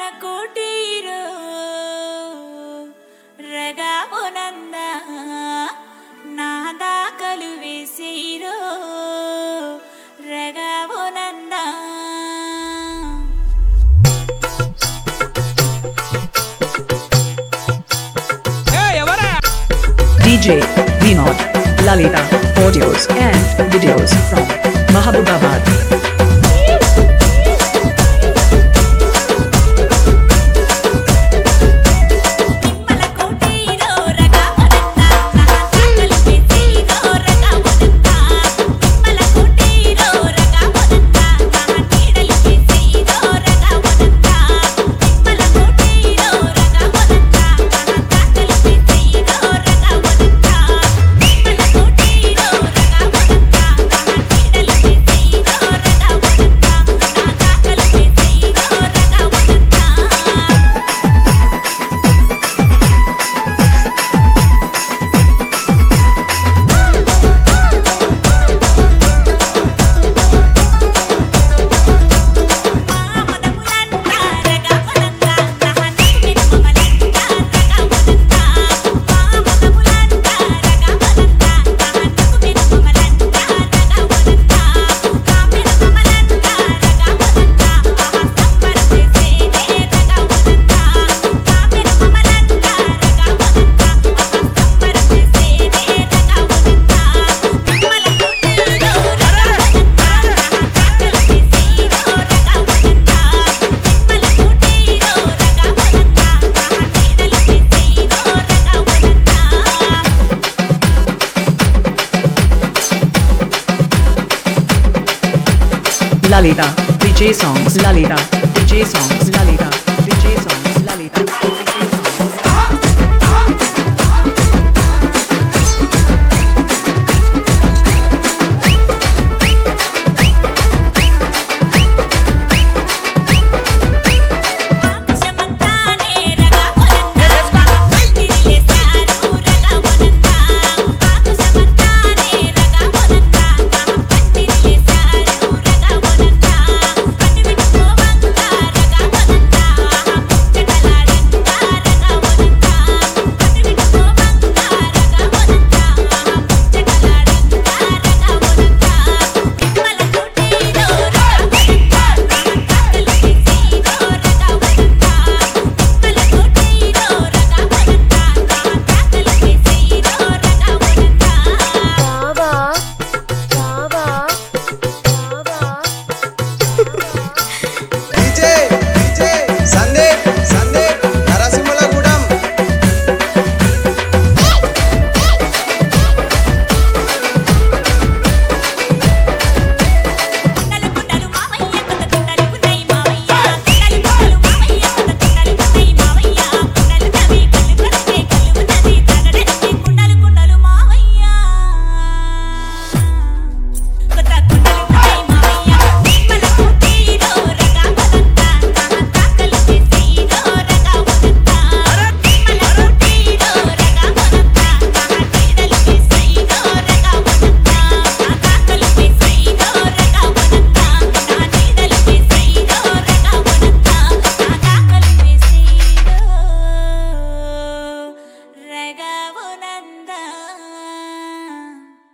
తిప్పల కోటీరో రగామునంద నా దాకలు వేసిరో రగామునందా DJ Vinod Lalita audios and videos from Mahabubabad. తిప్పల కోటీరో రగామునంద నా దాకలు వేసిరో రగామునందా తిప్పల కోటీరో రగామునంద నా నీడలు వేసిరో రగామునందా తిప్పల కోటీరో రగామునంద నా దాకలు వేసిరో రగామునందా తిప్పల కోటీరో రగామునంద నా నీడలు వేసిరో రగామునందా నా దాకలు వేసిరో రగామునందా Lalita DJ songs Lalita DJ songs Lalita